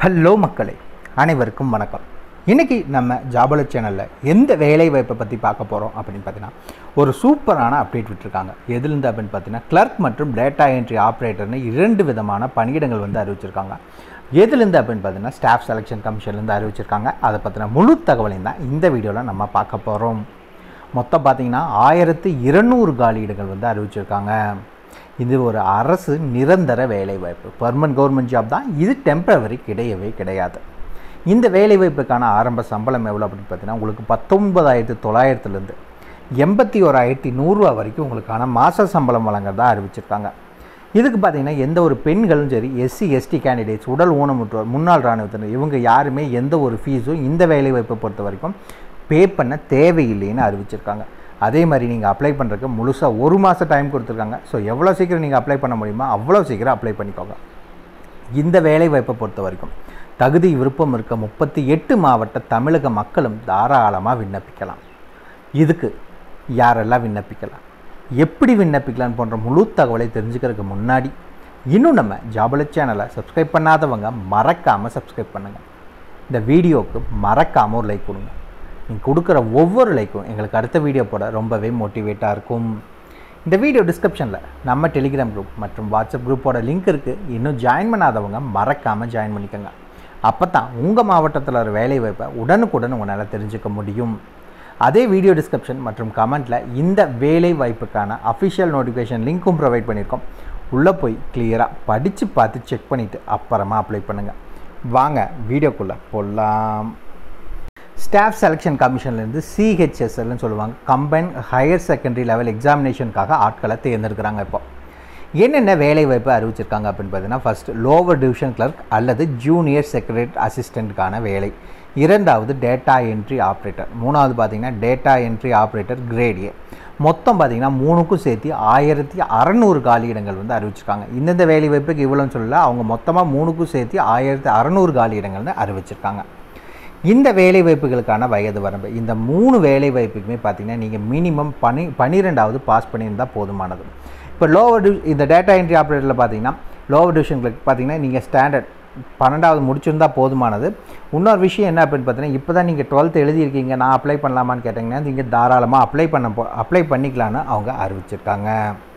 hello மக்களே அனைவருக்கும் வணக்கம் இன்றைக்கி நம்ம ஜாபல சேனலில் எந்த வேலை வாய்ப்பை பற்றி பார்க்க போகிறோம் அப்படின்னு பார்த்தீங்கன்னா ஒரு சூப்பரான அப்டேட் விட்டுருக்காங்க எதுலேருந்து அப்படின்னு பார்த்தீங்கன்னா கிளர்க் மற்றும் டேட்டா என்ட்ரி ஆப்ரேட்டர்னு இரண்டு விதமான பணியிடங்கள் வந்து அறிவிச்சிருக்காங்க எதுலேருந்து அப்படின்னு பார்த்தீங்கன்னா ஸ்டாஃப் செலெக்ஷன் கமிஷன்லேருந்து அறிவிச்சிருக்காங்க அதை பற்றின முழு தகவலையும் தான் இந்த வீடியோவில் நம்ம பார்க்க போகிறோம் மொத்தம் பார்த்தீங்கன்னா ஆயிரத்து இருநூறு காலியிடங்கள் வந்து அறிவிச்சிருக்காங்க இது ஒரு அரசு நிரந்தர வேலைவாய்ப்பு பர்மனன்ட் கவர்மெண்ட் ஜாப் தான் இது டெம்பரவரி கிடையவே கிடையாது இந்த வேலைவாய்ப்புக்கான ஆரம்ப சம்பளம் எவ்வளோ அப்படின்னு பார்த்தீங்கன்னா உங்களுக்கு பத்தொன்பதாயிரத்து தொள்ளாயிரத்துலேருந்து எண்பத்தி ஓராயிரத்தி நூறுரூவா வரைக்கும் உங்களுக்கான மாத சம்பளம் வழங்குறதா அறிவிச்சிருக்காங்க இதுக்கு பார்த்தீங்கன்னா எந்த ஒரு பெண்களும் சரி எஸ்சி எஸ்டி கேண்டிடேட்ஸ் உடல் ஊனமுற்றோர் முன்னாள் இராணுவத்தினர் இவங்க யாருமே எந்த ஒரு ஃபீஸும் இந்த வேலைவாய்ப்பை பொறுத்த வரைக்கும் பே பண்ண தேவையில்லைன்னு அறிவிச்சிருக்காங்க அதே மாதிரி நீங்கள் அப்ளை பண்ணுறதுக்கு முழுசாக ஒரு மாதம் டைம் கொடுத்துருக்காங்க ஸோ எவ்வளோ சீக்கிரம் நீங்கள் அப்ளை பண்ண முடியுமோ அவ்வளோ சீக்கிரம் அப்ளை பண்ணிக்கோங்க இந்த வேலைவாய்ப்பை பொறுத்த வரைக்கும் தகுதி விருப்பம் இருக்க முப்பத்தி எட்டு மாவட்ட தமிழக மக்களும் தாராளமாக விண்ணப்பிக்கலாம் இதுக்கு யாரெல்லாம் விண்ணப்பிக்கலாம் எப்படி விண்ணப்பிக்கலாம் போன்ற முழு தகவலை தெரிஞ்சுக்கிறதுக்கு முன்னாடி இன்னும் நம்ம ஜாபல சேனலை சப்ஸ்கிரைப் பண்ணாதவங்க மறக்காமல் சப்ஸ்கிரைப் பண்ணுங்கள் இந்த வீடியோவுக்கு மறக்காமல் ஒரு லைக் கொடுங்க நீங்கள் கொடுக்குற ஒவ்வொரு லைக்கும் எங்களுக்கு அடுத்த வீடியோ போட ரொம்பவே மோட்டிவேட்டாக இருக்கும் இந்த வீடியோ டிஸ்கிரிப்ஷனில் நம்ம டெலிகிராம் குரூப் மற்றும் வாட்ஸ்அப் குரூப்போட லிங்க் இருக்குது இன்னும் ஜாயின் பண்ணாதவங்க மறக்காமல் ஜாயின் பண்ணிக்கோங்க அப்போ தான் உங்கள் மாவட்டத்தில் ஒரு வேலை வாய்ப்பை உடனுக்குடன் உங்களால் தெரிஞ்சுக்க முடியும் அதே வீடியோ டிஸ்கிரிப்ஷன் மற்றும் கமெண்ட்டில் இந்த வேலை வாய்ப்புக்கான அஃபிஷியல் நோட்டிஃபிகேஷன் லிங்க்கும் ப்ரொவைட் பண்ணியிருக்கோம் உள்ளே போய் கிளியராக படித்து பார்த்து செக் பண்ணிவிட்டு அப்புறமா அப்ளை பண்ணுங்கள் வாங்க வீடியோக்குள்ளே போடலாம் ஸ்டாஃப் செலெக்ஷன் கமிஷன்லேருந்து சிஹெச்எஸ்எல்னு சொல்லுவாங்க கம்பைன் ஹையர் செகண்டரி லெவல் எக்ஸாமினேஷனுக்காக ஆட்களை தேர்ந்தெடுக்கிறாங்க இப்போ என்னென்ன வேலை வாய்ப்பு அறிவிச்சிருக்காங்க அப்படின்னு பார்த்தீங்கன்னா ஃபர்ஸ்ட் லோவர் டிவிஷன் கிளர்க் அல்லது ஜூனியர் செக்ரட்டரி அசிஸ்டண்ட்டுக்கான வேலை இரண்டாவது டேட்டா என்ட்ரி ஆப்ரேட்டர் மூணாவது பார்த்தீங்கன்னா data entry operator grade A மொத்தம் பார்த்தீங்கன்னா மூணுக்கும் சேர்த்து ஆயிரத்தி அறநூறு காலியிடங்கள் வந்து அறிவிச்சிருக்காங்க இந்தந்த வேலை வாய்ப்புக்கு இவ்வளோன்னு சொல்லல அவங்க மொத்தமாக மூணுக்கும் சேர்த்து ஆயிரத்தி அறநூறு காலியிடங்கள்னு அறிவிச்சிருக்காங்க இந்த வேலை வாய்ப்புகளுக்கான வயது வரம்பு இந்த மூணு வேலை வாய்ப்புக்குமே பார்த்தீங்கன்னா நீங்கள் மினிமம் பனி பன்னிரெண்டாவது பாஸ் பண்ணியிருந்தால் போதுமானது இப்போ லோவர் டிவி இந்த டேட்டா என்ட்ரி ஆப்ரேட்டரில் பார்த்தீங்கன்னா லோவர் டிவிஷன்களுக்கு பார்த்தீங்கன்னா நீங்கள் ஸ்டாண்டர்ட் பன்னெண்டாவது முடிச்சிருந்தா போதுமானது இன்னொரு விஷயம் என்ன அப்படின்னு பார்த்தீங்கன்னா இப்போ தான் நீங்கள் டுவெல்த் எழுதியிருக்கீங்க நான் அப்ளை பண்ணலாமான்னு கேட்டிங்கன்னா நீங்கள் தாராளமாக அப்ளை பண்ண போ அப்ளை பண்ணிக்கலான்னு அவங்க அறிவிச்சிருக்காங்க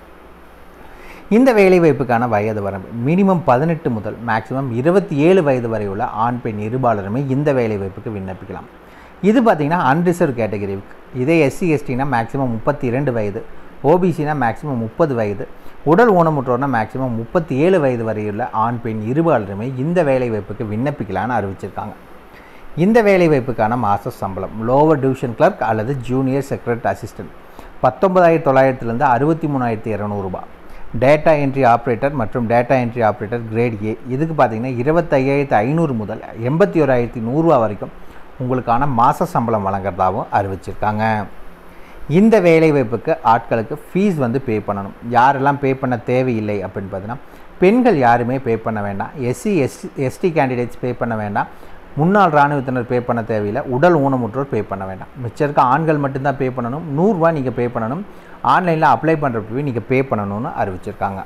இந்த வேலைவாய்ப்புக்கான வயது வரம்பு மினிமம் பதினெட்டு முதல் மேக்ஸிமம் இருபத்தி ஏழு வயது வரை உள்ள ஆண் பெண் இருபாலருமே இந்த வேலைவாய்ப்புக்கு விண்ணப்பிக்கலாம் இது பார்த்திங்கன்னா அன்ரிசர்வ் கேட்டகரிக்கு இதே எஸ்சி எஸ்டினா மேக்ஸிமம் முப்பத்தி இரண்டு வயது ஓபிசினா மேக்ஸிமம் முப்பது வயது உடல் ஊனமுற்றோர்னா மேக்ஸிமம் முப்பத்தி ஏழு வயது வரையுள்ள ஆண் பெண் இருபாலருமே இந்த வேலைவாய்ப்புக்கு விண்ணப்பிக்கலான்னு அறிவிச்சிருக்காங்க இந்த வேலைவாய்ப்புக்கான மாத சம்பளம் லோவர் டிவிஷன் கிளர்க் அல்லது ஜூனியர் செக்ரட்டரி அசிஸ்டன்ட் பத்தொன்பதாயிரத்தி தொள்ளாயிரத்துலேருந்து அறுபத்தி மூணாயிரத்தி இரநூறுபா டேட்டா என்ட்ரி ஆப்ரேட்டர் மற்றும் data entry operator grade A இதுக்கு பார்த்தீங்கன்னா இருபத்தையாயிரத்து ஐநூறு முதல் எண்பத்தி ஓராயிரத்தி நூறுரூவா வரைக்கும் உங்களுக்கான மாத சம்பளம் வழங்குறதாகவும் அறிவிச்சிருக்காங்க இந்த வேலைவாய்ப்புக்கு ஆட்களுக்கு ஃபீஸ் வந்து பே பண்ணணும் யாரெல்லாம் பே பண்ண தேவையில்லை அப்படின்னு பார்த்தீங்கன்னா பெண்கள் யாருமே பே பண்ண வேண்டாம் SC ST ST candidates pay பண்ண வேண்டாம் முன்னாள் இராணுவத்தினர் பே பண்ண தேவையில்லை உடல் ஊனமுற்றோர் பே பண்ண வேண்டாம் மிச்சம் இருக்க ஆண்கள் மட்டும்தான் பே பண்ணணும் நூறுரூவா நீங்கள் பே பண்ணணும் ஆன்லைனில் அப்ளை பண்ணுறப்பவே நீங்கள் பே பண்ணணும்னு அறிவிச்சிருக்காங்க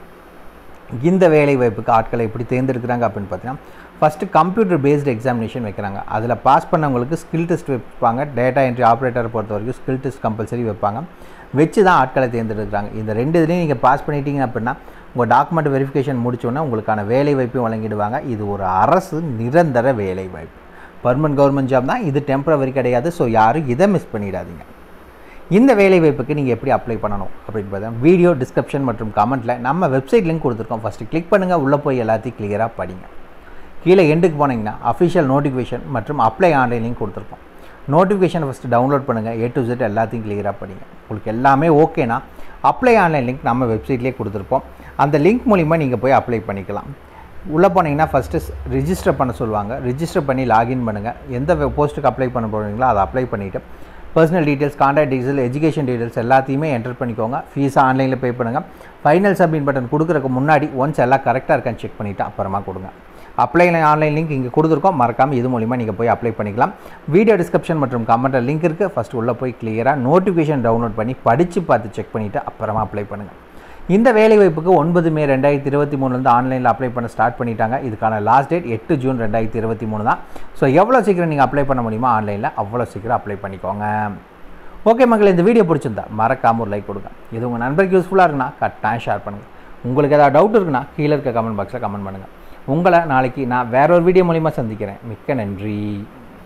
இந்த வேலை வாய்ப்புக்கு ஆட்களை எப்படி தேர்ந்தெடுக்கிறாங்க அப்படின்னு பார்த்தீங்கன்னா ஃபஸ்ட்டு கம்ப்யூட்டர் பேஸ்டு எக்ஸாமினேஷன் வைக்கிறாங்க அதில் பாஸ் பண்ணவங்களுக்கு ஸ்கில் டெஸ்ட் வைப்பாங்க டேட்டா என்ட்ரி ஆப்ரேட்டரை பொறுத்த வரைக்கும் ஸ்கில் டெஸ்ட் கம்பல்சரி வைப்பாங்க வச்சு தான் ஆட்களை தேர்ந்தெடுக்கிறாங்க இந்த ரெண்டு இதுலேயும் நீங்கள் பாஸ் பண்ணிட்டீங்க அப்படின்னா உங்கள் டாக்குமெண்ட் வெரிஃபிகேஷன் முடிச்சோன்னே உங்களுக்கான வேலை வாய்ப்பையும் வழங்கிடுவாங்க இது ஒரு அரசு நிரந்தர வேலை வாய்ப்பு பர்மனன்ட் கவர்மெண்ட் ஜாப் தான் இது டெம்பரவரி கிடையாது ஸோ யாரும் இதை மிஸ் பண்ணிடாதீங்க இந்த வேலை வாய்ப்புக்கு நீங்கள் எப்படி அப்ளை பண்ணணும் அப்படின்னு பார்த்தா வீடியோ டிஸ்கிரிப்ஷன் மற்றும் கமெண்ட்டில் நம்ம வெப்சைட் லிங்க் கொடுத்துருக்கோம் ஃபஸ்ட்டு கிளிக் பண்ணுங்கள் உள்ளே போய் எல்லாத்தையும் கிளியராக படிங்க கீழே எண்டுக்கு போனீங்கன்னா அஃபிஷியல் நோட்டிஃபிகேஷன் மற்றும் அப்ளை ஆன்லைன் லிங்க் கொடுத்துருக்கோம் நோட்டிஃபிகேஷன் ஃபஸ்ட்டு டவுன்லோட் பண்ணுங்கள் ஏ டு ஜெட் எல்லாத்தையும் கிளியராக படிங்க உங்களுக்கு எல்லாமே ஓகேனா அப்ளை ஆன்லைன் லிங்க் நம்ம வெப்சைட்லேயே கொடுத்துருப்போம் அந்த லிங்க் மூலிமா நீங்கள் போய் அப்ளை பண்ணிக்கலாம் உள்ளே போனீங்கன்னா ஃபஸ்ட்டு ரிஜிஸ்டர் பண்ண சொல்லுவாங்க ரிஜிஸ்டர் பண்ணி லாகின் பண்ணுங்கள் எந்த போஸ்ட்டுக்கு அப்ளை பண்ண போகிறீங்களோ அதை அப்ளை பண்ணிவிட்டு personal details contact details education details எல்லாத்தையுமே என்டர் பண்ணிக்கோங்க ஃபீஸை ஆன்லைனில் பே பண்ணுங்கள் ஃபைனல் சப்மிட் பட்டன் கொடுக்குறதுக்கு முன்னாடி ஒன்ஸ் எல்லாம் கரெக்டாக இருக்கான்னு செக் பண்ணிவிட்டு அப்புறமா கொடுங்க அப்ளை ஆன்லைன் லிங்க் இங்கே கொடுத்துருக்கோம் மறக்காமல் இது மூலிமா நீங்கள் போய் அப்ளை பண்ணிக்கலாம் வீடியோ டிஸ்கிரிப்ஷன் மற்றும் கமெண்ட்டில் லிங்க் இருக்குது ஃபஸ்ட் உள்ளே போய் கிளியராக நோட்டிஃபிகேஷன் டவுன்லோட் பண்ணி படித்து பார்த்து செக் பண்ணிவிட்டு அப்புறமா அப்ளை பண்ணுங்கள் இந்த வேலைவாய்ப்புக்கு ஒன்பது மே ரெண்டாயிரத்தி இருபத்தி மூணுலேருந்து ஆன்லைனில் அப்ளை பண்ண ஸ்டார்ட் பண்ணிட்டாங்க இதுக்கான லாஸ்ட் டேட் எட்டு ஜூன் ரெண்டாயிரத்தி இருபத்தி மூணு தான் ஸோ எவ்வளோ சீக்கிரம் நீங்கள் அப்ளை பண்ண முடியுமோ ஆன்லைனில் அவ்வளோ சீக்கிரம் அப்ளை பண்ணிக்கோங்க ஓகே மக்கள் இந்த வீடியோ பிடிச்சிருந்தா மறக்காம ஒரு லைக் கொடுங்க இது உங்கள் நண்பருக்கு யூஸ்ஃபுல்லாக இருக்குன்னா கட்டாயம் ஷேர் பண்ணுங்கள் உங்களுக்கு ஏதாவது டவுட் இருக்குன்னா கீழே இருக்க கமெண்ட் பாக்ஸில் கமெண்ட் பண்ணுங்கள் உங்களை நாளைக்கு நான் வேற ஒரு வீடியோ மூலிமா சந்திக்கிறேன் மிக்க நன்றி